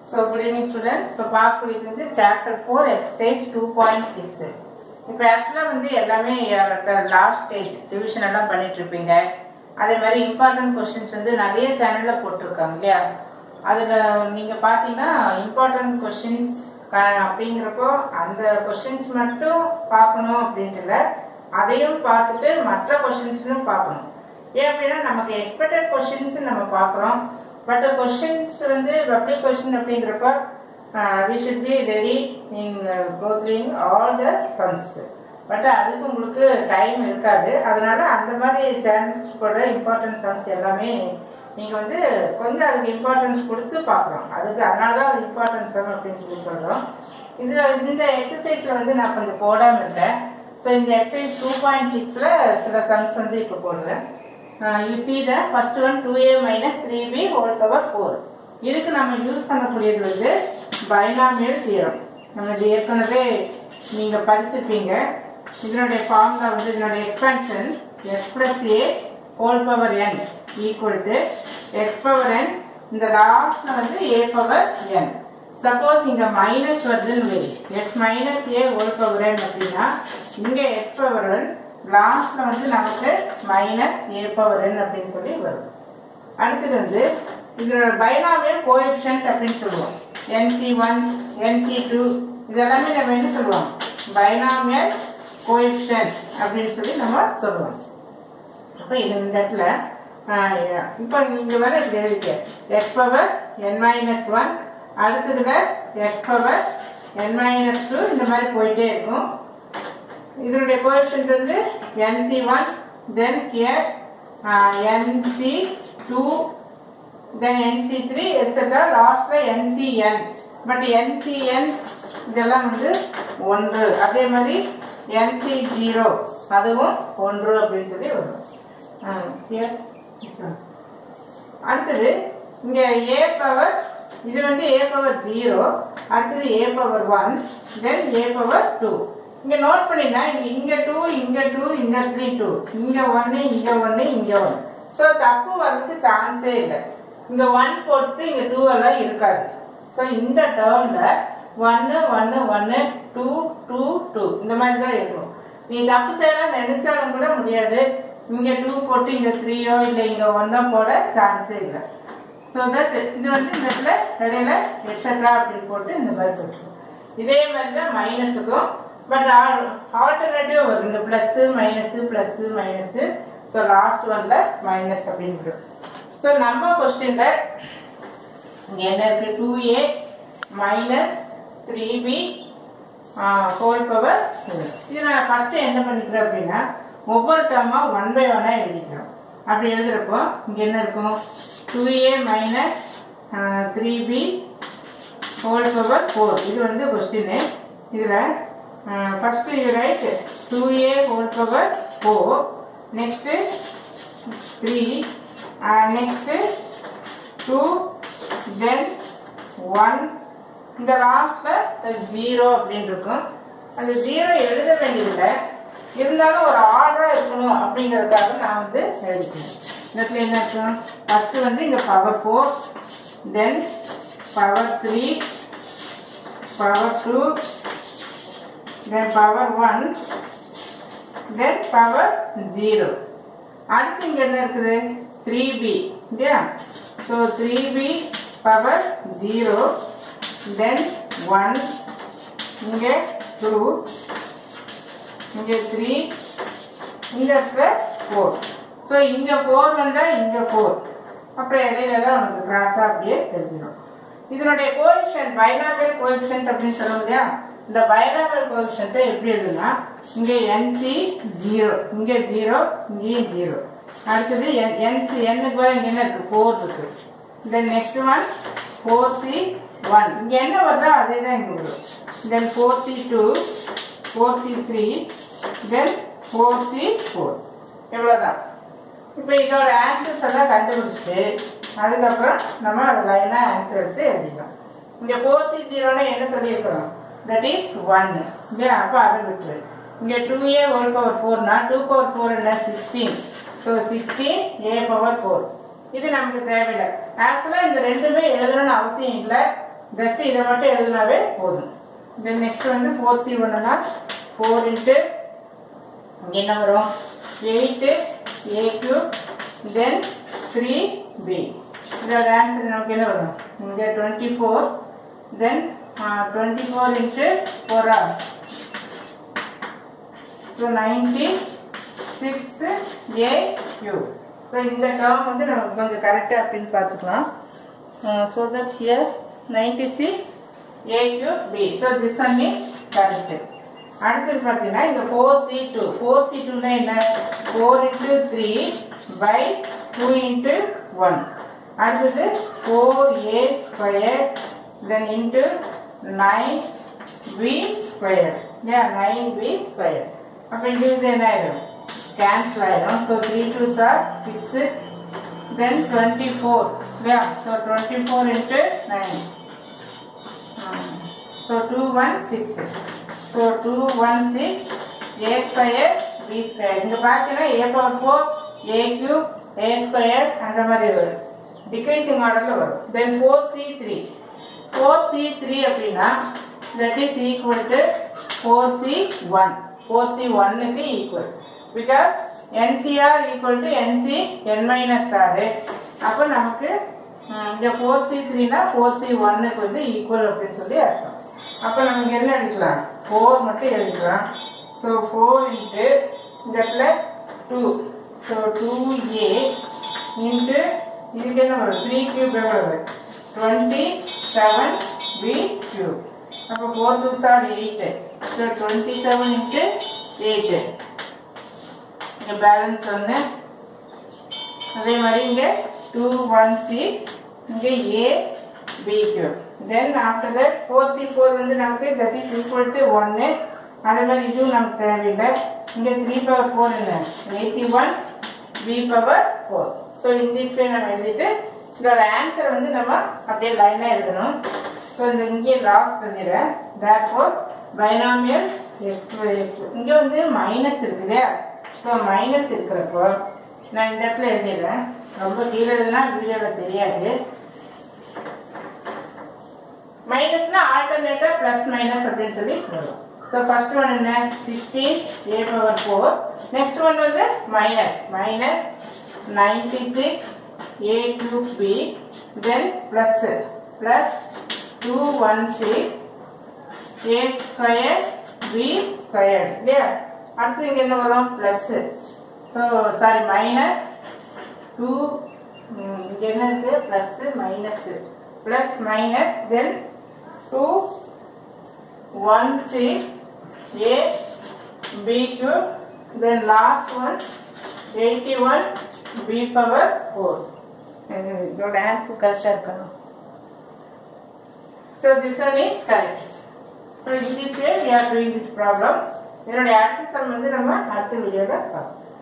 So good evening students இப்போ பார்க்கக்கூடியது வந்து chapter four exercise two point six இப்போ ஆக்சுவலாக வந்து எல்லாமே லாஸ்ட் ஸ்டேஜ் டிவிஷன் எல்லாம் பண்ணிட்டு இருப்பீங்க அதே மாதிரி இம்பார்ட்டன்ட் கொஸ்டின்ஸ் வந்து நிறைய சேனலில் போட்டிருக்காங்க இல்லையா அதில் நீங்கள் பார்த்தீங்கன்னா இம்பார்ட்டன்ட் கொஸ்டின்ஸ் அப்படிங்கிறப்போ அந்த கொஸ்டின்ஸ் மட்டும் பார்க்கணும் அப்படின்ட்டு இல்லை அதையும் பார்த்துட்டு மற்ற கொஸ்டின்ஸும் பார்க்கணும் ஏன் அப்படின்னா நமக்கு எக்ஸ்பெக்டட் கொஸ்டின்ஸ் நம்ம பார்க்குறோம் பட் கொஸ்டின்ஸ் வந்து பப்ளிக் கொஸ்டின் அப்படிங்கிறப்ப we should be ready in gathering all the sums but அதுக்கு உங்களுக்கு டைம் இருக்காது அதனால அந்த மாதிரி சேனல்ஸ் போடுற இம்பார்ட்டன்ட் சம்ஸ் எல்லாமே நீங்கள் வந்து கொஞ்சம் அதுக்கு இம்பார்ட்டன்ஸ் கொடுத்து பார்க்குறோம் அதுக்கு அதனால தான் அது இம்பார்ட்டன்ஸ் சம் அப்படின்னு சொல்லி சொல்கிறோம் இதில் இந்த எக்ஸசைஸில் வந்து நான் கொஞ்சம் போடாமல் இருக்கேன் ஸோ இந்த எக்ஸசைஸ் டூ பாயிண்ட் சிக்ஸில் சில சம்ஸ் வந்து இப்போ போடுறேன் you see the first one two A minus three B whole power four இதுக்கு நம்ம யூஸ் பண்ணக்கூடியது வந்து பைனாமியல் தியரம் நம்ம இது ஏற்கனவே நீங்கள் படிச்சிருப்பீங்க இதனுடைய ஃபார்முலா வந்து இதனுடைய expansion x plus a whole power n equal to x power n இந்த லாஸ்ட்ல வந்து ஏ பவர் என் சப்போஸ் இங்க மைனஸ் வருதுன்னு y x minus a whole power n அப்படின்னா இங்க எக்ஸ் பவர் என் லாஸ்ட்ல வந்து நமக்கு மைனஸ் ஏ பவர் என் அப்படின்னு சொல்லி வரும் அடுத்தது வந்து இதோட பைனாமியல் கோஎஃபிஷியன்ட் அப்படின்னு சொல்லுவோம் என்சி ஒன் என்சி டூ இதெல்லாமே நம்ம என்ன சொல்லுவோம் பைனாமியல் கோஎஃபிஷியன்ட் அப்படின்னு சொல்லி நம்ம சொல்லுவோம் அப்போ இது இந்த இடத்துல இப்போ இங்கே வர இப்படி இருக்கு x power n minus one அடுத்ததுல x power n minus two இந்த மாதிரி போயிட்டே இருக்கும் இதனுடைய கோஎஃபிஷியன்ட் வந்து n c one then here n c two then n c three et cetera லாஸ்ட்ல என்சிஎன் பட் என்சிஎன் இதெல்லாம் வந்து ஒன்று அதே மாதிரி என்சி ஜீரோ அதுவும் ஒன்று அப்படின்னு சொல்லி வரும் here. அடுத்தது இங்க ஏ பவர் இது வந்து ஏ பவர் ஜீரோ அடுத்தது a power one then a power two இங்க நோட் பண்ணினா இங்க இங்க டூ இங்க டூ இங்க த்ரீ டூ இங்க ஒன்னு இங்க ஒன்னு இங்க ஒன்னு ஸோ தப்பு வர்றதுக்கு சான்ஸே இல்லை இங்க ஒன் போட்டு இங்க டூ எல்லாம் இருக்காது ஸோ இந்த டேர்ம்ல ஒன்னு ஒன்னு ஒன்னு டூ டூ டூ இந்த மாதிரி தான் இருக்கும் நீ தப்பு செய்யலாம் நினைச்சாலும் கூட முடியாது இங்க டூ போட்டு இங்க த்ரீயோ இல்லை இங்க ஒன்னோ போட சான்ஸே இல்லை ஸோ தட் இது வந்து இந்த இடத்துல இடையில எக்ஸட்ரா அப்படின்னு போட்டு இந்த மாதிரி போட்டுருவோம் இதே மாதிரி தான் மைனஸுக்கும் பட் ஆல்டர்னேட்டிவ் வரும் இந்த plus minus plus minus so last ஒன்ல மைனஸ் அப்படின்னு ஸோ நம்ம கொஸ்டின்ல இங்க என்ன இருக்கு டூ ஏ minus three B whole power இது நான் ஃபர்ஸ்ட் என்ன பண்ணிக்கிறேன் அப்படின்னா ஒவ்வொரு டேர்மா ஒன் பை ஒன்னா எழுதிக்கிறோம் அப்படி எழுதுறப்போ இங்க என்ன இருக்கும் டூ ஏ minus three B whole power four இது வந்து கொஸ்டின் இதுல first you write two a whole power four next three next two then one இந்த லாஸ்ட்ல ஜீரோ அப்படின்னு இருக்கும் அந்த ஜீரோ எழுத வேண்டியதில்லை இருந்தாலும் ஒரு ஆர்டரா இருக்கணும் அப்படிங்கறதுக்காக நான் வந்து எழுதிக்கிறேன் இந்த இடத்துல என்ன இருக்கும் ஃபர்ஸ்ட் வந்து இங்க power four then power three power two then power one then power zero அடுத்து இங்க என்ன இருக்குது த்ரீ பி இல்லையா so three b power zero then one இங்கே டூ இங்கே த்ரீ இந்த இடத்துல ஃபோர் ஸோ இங்கே ஃபோர் வந்தால் இங்கே ஃபோர் அப்புறம் இடையில உனக்கு கிராஸாக அப்படியே தெரிஞ்சிடும் இதனுடைய கோஎஃபிஷியன்ட் பைனாமியல் கோஎஃபிஷியன்ட் அப்படின்னு சொல்லுவோம் இல்லையா இந்த பைனாமியல் கோஎஃபிஷியன்ட்டை எப்படி எழுதுனா இங்கே என்சி ஜீரோ இங்கே ஜீரோ இங்கேயும் ஜீரோ அடுத்தது என்சி என்னுக்கு வர இங்கே என்ன இருக்கு ஃபோர் இருக்கு then next one four C one இங்கே என்ன வருதோ அதே தான் இங்கே வரும் then four C two four C three then four C four இவ்வளோதான் இப்போ இதோட ஆன்சர்ஸ் எல்லாம் கண்டுபிடிச்சிட்டு அதுக்கப்புறம் நம்ம அதை லைனாக ஆன்சர் எடுத்து எழுதிக்கலாம் இங்கே ஃபோர் சி ஜீரோனா என்ன சொல்லியிருக்கிறோம் தட் இஸ் ஒன் இல்லையா அப்போ அதை விட்டுரு இங்கே டூ ஏ ஹோல் பவர் ஃபோர்னா டூ பவர் ஃபோர் என்ன sixteen so sixteen a power four இது நமக்கு தேவையில்லை ஆக்சுவலாக இந்த ரெண்டுமே எழுதணும்னு அவசியம் இல்லை ஜஸ்ட் இதை மட்டும் எழுதினாவே போதும் தென் நெக்ஸ்ட் வந்து ஃபோர் சி ஒன்றுனா ஃபோர் இன்ட்டு இங்கே என்ன வரும் eight a cube then three b இதோட ஆன்சர் நமக்கு என்ன வரும் இங்கே twenty four then twenty four into ஃபோரா so ninety six a cube so இந்த டேர்ம் வந்து நமக்கு கொஞ்சம் கரெக்டாக அப்படின்னு பார்த்துக்கலாம் so that here ninety six a cube b so this one is correct அடுத்தது பார்த்தீங்கன்னா இங்கே four C two four c டூனா என்ன four into three by two into one அடுத்தது four a square then into nine b square ஏன் nine b square அப்போ இது வந்து என்ன ஆயிடும் கேன்சல் ஆயிடும் so three twos are six then twenty four இல்லையா so twenty four into nine so two one six so two one six a square b square இங்கே பார்த்தீங்கன்னா a power four a cube a square அந்த மாதிரி வரும் decreasing ஆர்டரில் வரும் then four C three four C three அப்படின்னா that is equal to four C one four c ஒன்னுக்கு equal because n c r equal to n c n minus ஆறு அப்போ நமக்கு ம், இங்க ஃபோர் சி த்ரீனா ஃபோர் சி ஒன்னுக்கு வந்து ஈக்குவல் அப்படின்னு சொல்லி அர்த்தம் அப்போ நமக்கு என்ன எழுதிக்கலாம் ஃபோர் மட்டும் எழுதிக்கலாம் ஸோ ஃபோர் இன்ட்டு இந்த இடத்துல two so two a into இதுக்கு என்ன வரும் த்ரீ கியூப் எவ்வளவு டுவெண்ட்டி செவன் பி கியூப் அப்போ four twos are eight so twenty seven into eight இங்கே பேலன்ஸ் வந்து அதே மாதிரி இங்கே டூ ஒன் சிக்ஸ் இங்கே a b cube then after that four C four வந்து நமக்கு தட் இஸ் ஈக்குவல் டு ஒன்று அதே மாதிரி இதுவும் நமக்கு தேவையில்லை இங்கே த்ரீ பவர் ஃபோர் என்ன eighty one b power four so English நம்ம எழுதிட்டு இதோட ஆன்சர் வந்து நம்ம அப்படியே லைனாக எழுதணும் ஸோ இந்த இங்கே லாஸ்ட் பண்ணிடுறேன் தேட் ஃபோர் பைனாமியல் இங்கே வந்து மைனஸ் இருக்கு இல்லையா ஸோ மைனஸ் இருக்கிறப்போ நான் இந்த இடத்துல எழுதிடுறேன் ரொம்ப கீழே எழுதுனா வீடியோவில் தெரியாது மைனஸ்னா ஆல்டர்னேட்டா பிளஸ் மைனஸ் அப்படின்னு சொல்லி வரும் ஸோ ஃபர்ஸ்ட் ஒன் என்ன sixteen a power four next one வந்து minus minus ninety six a cube b then plus plus two one six a square b square இல்லையா அடுத்து இங்கே என்ன வரும் plus so sorry minus two இங்கே என்ன இருக்கு plus minus plus minus then two one six a b cube then last one eighty one b power four இதோட answer கரெக்டாக இருக்கணும் So this one is correct. So in this way we are doing this problem. இதனுடைய answer வந்து நம்ம அடுத்த வீடியோவில் பார்ப்போம்